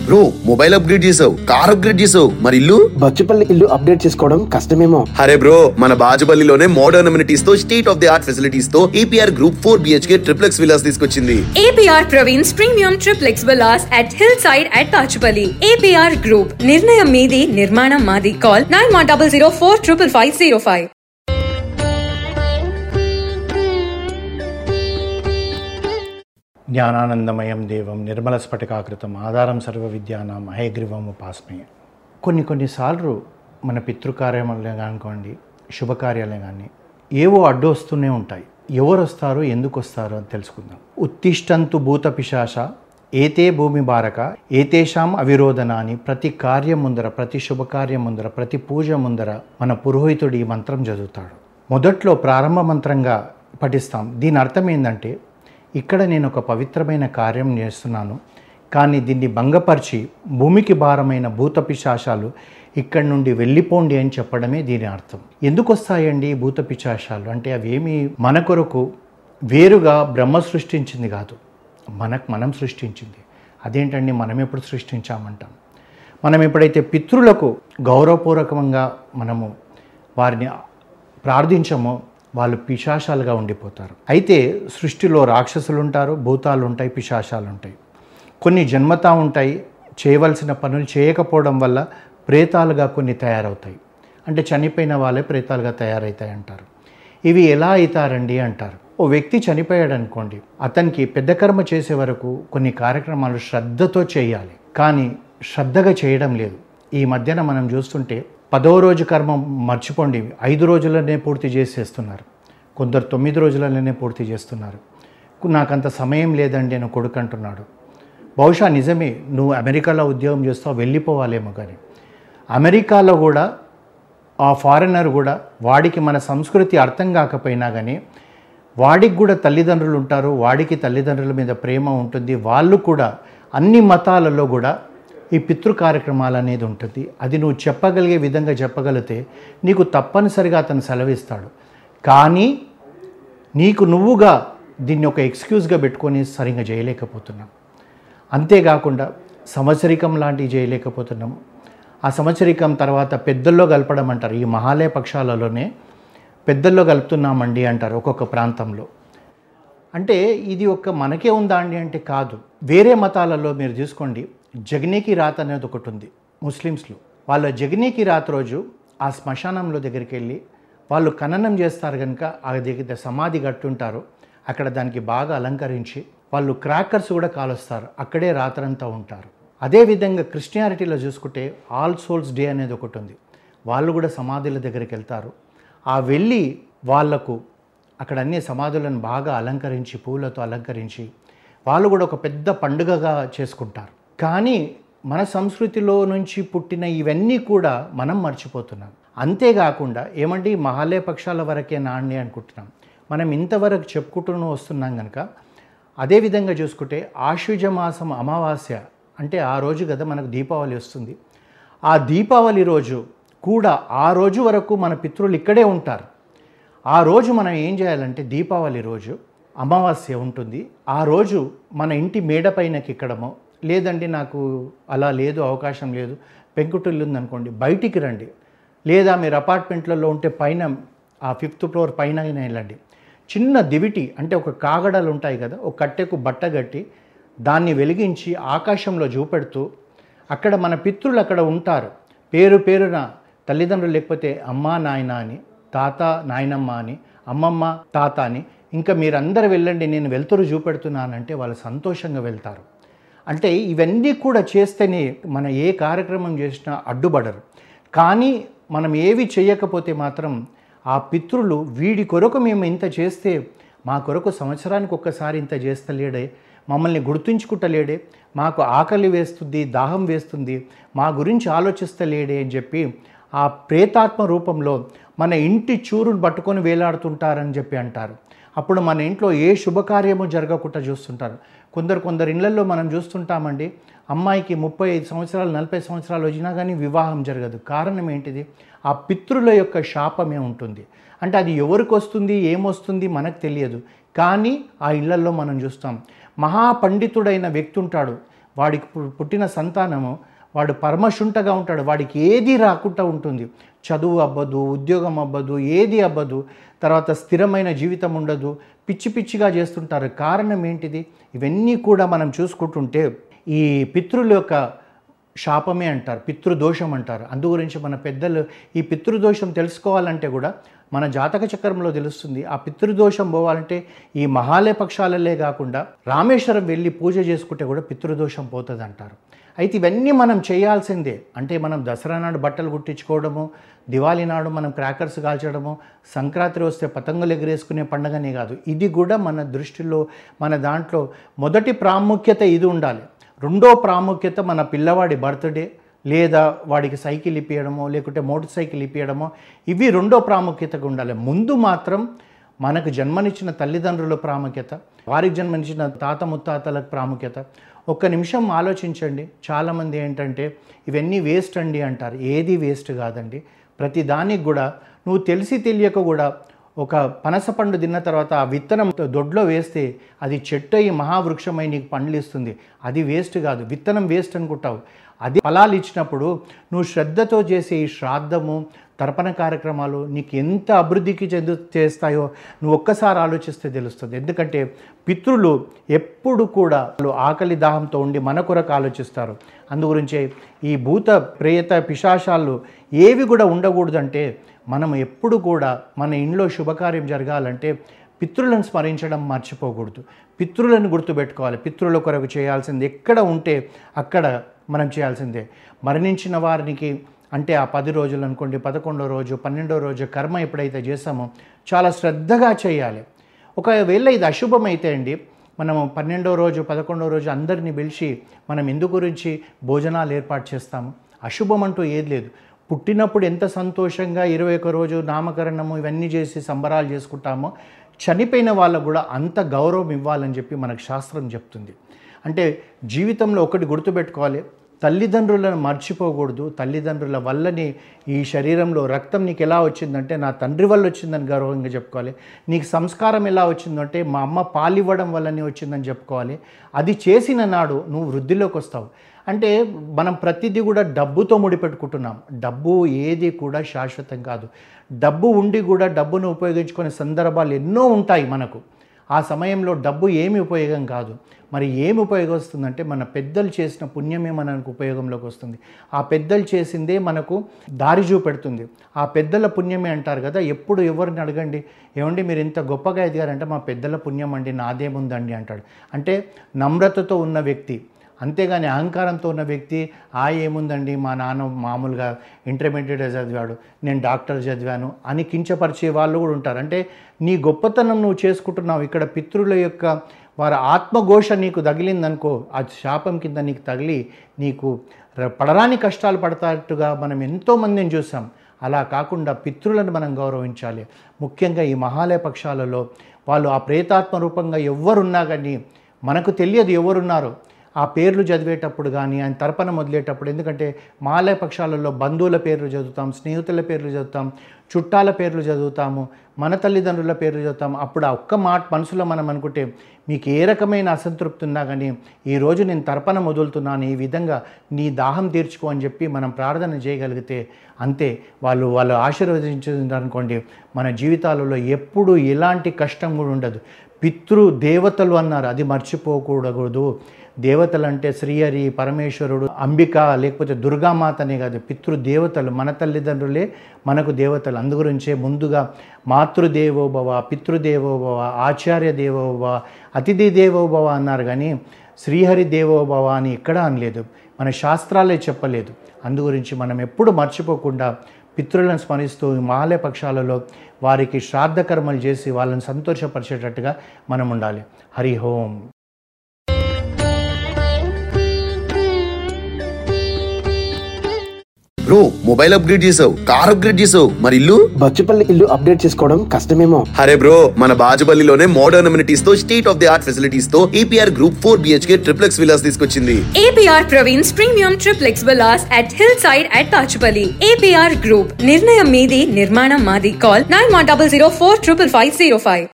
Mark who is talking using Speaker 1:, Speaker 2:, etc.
Speaker 1: Bro mobile upgrade చేసావు car upgrade చేసావు మరి ఇల్లు
Speaker 2: బచ్చుపల్లి ఇల్లు అప్డేట్ చేసుకోవడం కష్టమేమో
Speaker 1: అరే బ్రో మన బాజుపల్లిలోనే మోడర్న్ అమ్యూనిటీస్ తో state of the art facilities తో APR group four BHK triplex villas తీసుకొచ్చింది
Speaker 3: APR Praveen's Premium Triplex Villas at Hillside at Pachupalli. APR Group. నిర్ణయం మీది నిర్మాణం మాది call nine one double zero four triple five zero five
Speaker 4: జ్ఞానానందమయం దేవం నిర్మల స్ఫటికాకృతం ఆధారం సర్వ విద్యానాం హయగ్రీవం ఉపాస్మయ కొన్ని కొన్నిసార్లు మన పితృకార్యాలే కానివ్వండి శుభకార్యాలే కానీ ఏవో అడ్డు వస్తూనే ఉంటాయి ఎవరు వస్తారో ఎందుకు వస్తారో అని తెలుసుకుందాం ఉత్తిష్టంతు భూత పిశాచ ఏతే భూమి బారక ఏతేషాం అవిరోధన అని ప్రతి కార్యం ముందర ప్రతి శుభకార్యం ముందర ప్రతి పూజ ముందర మన పురోహితుడు ఈ మంత్రం చదువుతాడు మొదట్లో ప్రారంభ మంత్రంగా పఠిస్తాం దీని అర్థం ఏంటంటే ఇక్కడ నేను ఒక పవిత్రమైన కార్యం చేస్తున్నాను కానీ దీన్ని భంగపరిచి భూమికి భారమైన భూత పిశాచాలు ఇక్కడి నుండి వెళ్ళిపోండి అని చెప్పడమే దీని అర్థం ఎందుకు వస్తాయండి ఈ భూత పిశాచాలు అంటే అవేమి మన కొరకు వేరుగా బ్రహ్మ సృష్టించింది కాదు మనకు మనం సృష్టించింది అదేంటండి మనం ఎప్పుడు సృష్టించామంటాం మనం ఎప్పుడైతే పితృలకు గౌరవపూర్వకంగా మనము వారిని ప్రార్థించమో వాళ్ళు పిశాచాలుగా ఉండిపోతారు అయితే సృష్టిలో రాక్షసులు ఉంటారు భూతాలు ఉంటాయి పిశాచాలు ఉంటాయి కొన్ని జన్మతా ఉంటాయి చేయవలసిన పనులు చేయకపోవడం వల్ల ప్రేతాలుగా కొన్ని తయారవుతాయి అంటే చనిపోయిన వాళ్ళే ప్రేతాలుగా తయారవుతాయి అంటారు ఇవి ఎలా అవుతారండి అంటారు ఓ వ్యక్తి చనిపోయాడు అనుకోండి అతనికి పెద్ద కర్మ చేసే వరకు కొన్ని కార్యక్రమాలు శ్రద్ధతో చేయాలి కానీ శ్రద్ధగా చేయడం లేదు ఈ మధ్యన మనం చూస్తుంటే పదో రోజు కర్మ మర్చిపోండి ఐదు రోజులనే పూర్తి చేసేస్తున్నారు కొందరు తొమ్మిది రోజులలోనే పూర్తి చేస్తున్నారు నాకంత సమయం లేదండి అని కొడుకు అంటున్నాడు బహుశా నిజమే నువ్వు అమెరికాలో ఉద్యోగం చేస్తావు వెళ్ళిపోవాలేమో కానీ అమెరికాలో కూడా ఆ ఫారినర్ కూడా వాడికి మన సంస్కృతి అర్థం కాకపోయినా కానీ వాడికి కూడా తల్లిదండ్రులు ఉంటారు వాడికి తల్లిదండ్రుల మీద ప్రేమ ఉంటుంది వాళ్ళు కూడా అన్ని మతాలలో కూడా ఈ పితృ కార్యక్రమాలు అనేది ఉంటుంది అది నువ్వు చెప్పగలిగే విధంగా చెప్పగలిగితే నీకు తప్పనిసరిగా అతను సెలవిస్తాడు కానీ నీకు నువ్వుగా దీన్ని ఒక ఎక్స్క్యూజ్గా పెట్టుకొని సరిగ్గా చేయలేకపోతున్నాం అంతేకాకుండా సంవత్సరికం లాంటివి చేయలేకపోతున్నాం ఆ సంవత్సరికం తర్వాత పెద్దల్లో కలపడం అంటారు ఈ మహాలయ పక్షాలలోనే పెద్దల్లో కలుపుతున్నామండి అంటారు ఒక్కొక్క ప్రాంతంలో అంటే ఇది ఒక మనకే ఉందా అండి అంటే కాదు వేరే మతాలలో మీరు చూసుకోండి జగనీకి రాత్ అనేది ఒకటి ఉంది ముస్లిమ్స్లో వాళ్ళ జగనీకి రాత్ రోజు ఆ శ్మశానంలో దగ్గరికి వెళ్ళి వాళ్ళు ఖననం చేస్తారు కనుక ఆ దగ్గర సమాధి కట్టుంటారు అక్కడ దానికి బాగా అలంకరించి వాళ్ళు క్రాకర్స్ కూడా కాలుస్తారు అక్కడే రాత్రంతా ఉంటారు అదేవిధంగా క్రిస్టియానిటీలో చూసుకుంటే ఆల్ సోల్స్ డే అనేది ఒకటి ఉంది వాళ్ళు కూడా సమాధుల దగ్గరికి వెళ్తారు ఆ వెళ్ళి వాళ్లకు అక్కడ అన్ని సమాధులను బాగా అలంకరించి పూలతో అలంకరించి వాళ్ళు కూడా ఒక పెద్ద పండుగగా చేసుకుంటారు కానీ మన సంస్కృతిలో నుంచి పుట్టిన ఇవన్నీ కూడా మనం మర్చిపోతున్నాం అంతేకాకుండా ఏమంటే ఈ మహాలయ పక్షాల వరకే నాణ్య అనుకుంటున్నాం మనం ఇంతవరకు చెప్పుకుంటూ వస్తున్నాం కనుక అదేవిధంగా చూసుకుంటే ఆశ్వజ మాసం అమావాస్య అంటే ఆ రోజు కదా మనకు దీపావళి వస్తుంది ఆ దీపావళి రోజు కూడా ఆ రోజు వరకు మన పితృలు ఇక్కడే ఉంటారు ఆ రోజు మనం ఏం చేయాలంటే దీపావళి రోజు అమావాస్య ఉంటుంది ఆ రోజు మన ఇంటి మేడ పైనకి ఎక్కడమో లేదండి నాకు అలా లేదు అవకాశం లేదు పెంకుటిల్లు ఉందనుకోండి బయటికి రండి లేదా మీరు అపార్ట్మెంట్లలో ఉంటే పైన ఆ ఫిఫ్త్ ఫ్లోర్ పైన అయినా వెళ్ళండి చిన్న దివిటి అంటే ఒక కాగడాలు ఉంటాయి కదా ఒక కట్టెకు బట్ట కట్టి దాన్ని వెలిగించి ఆకాశంలో చూపెడుతూ అక్కడ మన పితృలు అక్కడ ఉంటారు పేరు పేరున తల్లిదండ్రులు లేకపోతే అమ్మ నాయన అని తాత నాయనమ్మ అని అమ్మమ్మ తాత అని ఇంకా మీరందరూ వెళ్ళండి నేను వెళ్తురు చూపెడుతున్నానంటే వాళ్ళు సంతోషంగా వెళ్తారు అంటే ఇవన్నీ కూడా చేస్తేనే మన ఏ కార్యక్రమం చేసినా అడ్డుపడరు కానీ మనం ఏవి చేయకపోతే మాత్రం ఆ పితృలు వీడి కొరకు మేము ఇంత చేస్తే మా కొరకు సంవత్సరానికి ఒక్కసారి ఇంత చేస్తలేడే మమ్మల్ని గుర్తుంచుకుంటలేడే మాకు ఆకలి వేస్తుంది దాహం వేస్తుంది మా గురించి ఆలోచిస్తలేడే అని చెప్పి ఆ ప్రేతాత్మ రూపంలో మన ఇంటి చూరును పట్టుకొని వేలాడుతుంటారని చెప్పి అంటారు అప్పుడు మన ఇంట్లో ఏ శుభకార్యము జరగకుండా చూస్తుంటారు కొందరు కొందరు ఇళ్లలో మనం చూస్తుంటామండి అమ్మాయికి ముప్పై ఐదు సంవత్సరాలు నలభై సంవత్సరాలు వచ్చినా కానీ వివాహం జరగదు కారణం ఏంటిది ఆ పితృల యొక్క శాపమే ఉంటుంది అంటే అది ఎవరికి వస్తుంది ఏమొస్తుంది మనకు తెలియదు కానీ ఆ ఇళ్లలో మనం చూస్తాం మహాపండితుడైన వ్యక్తి ఉంటాడు వాడికి పు- పుట్టిన సంతానము వాడు పరమశుంఠగా ఉంటాడు వాడికి ఏది రాకుండా ఉంటుంది చదువు అవ్వదు ఉద్యోగం అవ్వదు ఏది అవ్వదు తర్వాత స్థిరమైన జీవితం ఉండదు పిచ్చి పిచ్చిగా చేస్తుంటారు కారణం ఏంటిది ఇవన్నీ కూడా మనం చూసుకుంటుంటే ఈ పితృల యొక్క శాపమే అంటారు పితృదోషం అంటారు అందు గురించి మన పెద్దలు ఈ పితృదోషం తెలుసుకోవాలంటే కూడా మన జాతక చక్రంలో తెలుస్తుంది ఆ పితృదోషం పోవాలంటే ఈ మహాలయ పక్షాలలే కాకుండా రామేశ్వరం వెళ్ళి పూజ చేసుకుంటే కూడా పితృదోషం పోతుంది అంటారు అయితే ఇవన్నీ మనం చేయాల్సిందే అంటే మనం దసరా నాడు బట్టలు కుట్టించుకోవడము దివాళీ నాడు మనం క్రాకర్స్ కాల్చడము సంక్రాంతి వస్తే పతంగులు ఎగరేసుకునే పండగనే కాదు ఇది కూడా మన దృష్టిలో మన దాంట్లో మొదటి ప్రాముఖ్యత ఇది ఉండాలి రెండో ప్రాముఖ్యత మన పిల్లవాడి బర్త్డే లేదా వాడికి సైకిల్ ఇప్పించడమో లేకుంటే మోటార్ సైకిల్ ఇప్పించడమో ఇవి రెండో ప్రాముఖ్యతగా ఉండాలి ముందు మాత్రం మనకు జన్మనిచ్చిన తల్లిదండ్రుల ప్రాముఖ్యత వారికి జన్మనిచ్చిన తాత ముత్తాతలకు ప్రాముఖ్యత ఒక్క నిమిషం ఆలోచించండి చాలామంది ఏంటంటే ఇవన్నీ వేస్ట్ అండి అంటారు ఏది వేస్ట్ కాదండి ప్రతి దానికి కూడా నువ్వు తెలిసి తెలియక కూడా ఒక పనస పండు తిన్న తర్వాత ఆ విత్తనం దొడ్లో వేస్తే అది చెట్టు అయ్యి మహావృక్షమై నీకు పండ్లు ఇస్తుంది అది వేస్ట్ కాదు విత్తనం వేస్ట్ అనుకుంటావు అది ఫలాలు ఇచ్చినప్పుడు నువ్వు శ్రద్ధతో చేసే ఈ శ్రాద్ధము తర్పణ కార్యక్రమాలు నీకు ఎంత అభివృద్ధికి చెందు చేస్తాయో నువ్వు ఒక్కసారి ఆలోచిస్తే తెలుస్తుంది ఎందుకంటే పితృలు ఎప్పుడు కూడా వాళ్ళు ఆకలి దాహంతో ఉండి మన కొరకు ఆలోచిస్తారు అందుగురించే ఈ భూత ప్రేత పిశాచాలు ఏవి కూడా ఉండకూడదంటే మనం ఎప్పుడు కూడా మన ఇంట్లో శుభకార్యం జరగాలంటే పితృలను స్మరించడం మర్చిపోకూడదు పితృలను గుర్తుపెట్టుకోవాలి పితృల కొరకు చేయాల్సింది ఎక్కడ ఉంటే అక్కడ మనం చేయాల్సిందే మరణించిన వారికి అంటే ఆ పది రోజులు అనుకోండి పదకొండో రోజు పన్నెండో రోజు కర్మ ఎప్పుడైతే చేస్తామో చాలా శ్రద్ధగా చేయాలి ఒకవేళ ఇది అశుభమైతే అండి మనము పన్నెండో రోజు పదకొండో రోజు అందరినీ పిలిచి మనం ఎందు గురించి భోజనాలు ఏర్పాటు చేస్తాము అశుభం అంటూ ఏది లేదు పుట్టినప్పుడు ఎంత సంతోషంగా ఇరవై ఒక రోజు నామకరణము ఇవన్నీ చేసి సంబరాలు చేసుకుంటామో చనిపోయిన వాళ్ళకు కూడా అంత గౌరవం ఇవ్వాలని చెప్పి మనకు శాస్త్రం చెప్తుంది అంటే జీవితంలో ఒకటి గుర్తుపెట్టుకోవాలి తల్లిదండ్రులను మర్చిపోకూడదు తల్లిదండ్రుల వల్లనే ఈ శరీరంలో రక్తం నీకు ఎలా వచ్చిందంటే నా తండ్రి వల్ల వచ్చిందని గౌరవంగా చెప్పుకోవాలి నీకు సంస్కారం ఎలా వచ్చిందంటే మా అమ్మ పాలివ్వడం వల్లనే వచ్చిందని చెప్పుకోవాలి అది చేసిన నాడు నువ్వు వృద్ధిలోకి వస్తావు అంటే మనం ప్రతిదీ కూడా డబ్బుతో ముడిపెట్టుకుంటున్నాం డబ్బు ఏది కూడా శాశ్వతం కాదు డబ్బు ఉండి కూడా డబ్బును ఉపయోగించుకునే సందర్భాలు ఎన్నో ఉంటాయి మనకు ఆ సమయంలో డబ్బు ఏమి ఉపయోగం కాదు మరి ఏమి ఉపయోగం వస్తుందంటే మన పెద్దలు చేసిన పుణ్యమే మనకు ఉపయోగంలోకి వస్తుంది ఆ పెద్దలు చేసిందే మనకు దారి చూపెడుతుంది ఆ పెద్దల పుణ్యమే అంటారు కదా ఎప్పుడు ఎవరిని అడగండి ఏమండి మీరు ఇంత గొప్పగా ఎదిగారంటే మా పెద్దల పుణ్యం అండి నాదేముందండి అంటాడు అంటే నమ్రతతో ఉన్న వ్యక్తి అంతేగాని అహంకారంతో ఉన్న వ్యక్తి ఆ ఏముందండి మా నాన్న మామూలుగా ఇంటర్మీడియట్ చదివాడు నేను డాక్టర్ చదివాను అని కించపరిచే వాళ్ళు కూడా ఉంటారు అంటే నీ గొప్పతనం నువ్వు చేసుకుంటున్నావు ఇక్కడ పితృల యొక్క వారి ఆత్మఘోష నీకు తగిలిందనుకో ఆ శాపం కింద నీకు తగిలి నీకు ర- పడరాని కష్టాలు పడతాట్టుగా మనం ఎంతోమందిని చూసాం అలా కాకుండా పితృలను మనం గౌరవించాలి ముఖ్యంగా ఈ మహాలయ పక్షాలలో వాళ్ళు ఆ ప్రేతాత్మ రూపంగా ఎవరున్నా కానీ మనకు తెలియదు ఎవరున్నారో ఆ పేర్లు చదివేటప్పుడు కానీ ఆయన తర్పణ మొదలేటప్పుడు ఎందుకంటే మాలయ పక్షాలలో బంధువుల పేర్లు చదువుతాం స్నేహితుల పేర్లు చదువుతాం చుట్టాల పేర్లు చదువుతాము మన తల్లిదండ్రుల పేర్లు చదువుతాం అప్పుడు ఆ ఒక్క మాట మనసులో మనం అనుకుంటే మీకు ఏ రకమైన అసంతృప్తి ఉన్నా కానీ ఈరోజు నేను తర్పణ మొదలుతున్నాను ఈ విధంగా నీ దాహం తీర్చుకో అని చెప్పి మనం ప్రార్థన చేయగలిగితే అంతే వాళ్ళు వాళ్ళు ఆశీర్వదించారనుకోండి మన జీవితాలలో ఎప్పుడు ఎలాంటి కష్టం కూడా ఉండదు పితృ దేవతలు అన్నారు అది మర్చిపోకూడదు దేవతలు అంటే శ్రీహరి పరమేశ్వరుడు అంబిక లేకపోతే దుర్గామాతనే కాదు పితృ దేవతలు మన తల్లిదండ్రులే మనకు దేవతలు అందుగురించే ముందుగా మాతృదేవోభవ పితృదేవోభవ ఆచార్య దేవోభవ అతిథి దేవోభవ అన్నారు కానీ శ్రీహరి దేవోభవ అని ఎక్కడా అనలేదు మన శాస్త్రాలే చెప్పలేదు అందుగురించి మనం ఎప్పుడు మర్చిపోకుండా పితృలను స్మరిస్తూ ఈ మాలయ పక్షాలలో వారికి శ్రాద్ధ కర్మలు చేసి వాళ్ళని సంతోషపరిచేటట్టుగా మనం ఉండాలి Hari Om
Speaker 1: bro mobile upgrade చేసావు కార్ అప్గ్రేడ్ చేసావు మరి ఇల్లు
Speaker 2: బచ్చుపల్లి ఇల్లు అప్డేట్ చేసుకోవడం కష్టమేమో
Speaker 1: అరే బ్రో మన బాజుపల్లిలోనే మోడర్న్ అమ్యూనిటీస్ తో state of the art facilities తో APR group four BHK triplex villas తీసుకొచ్చింది
Speaker 3: APR Praveen's premium triplex villas at Hillside at Tachpalli. APR Group. నిర్ణయం మీది నిర్మాణం మాది call nine one double zero four triple five zero five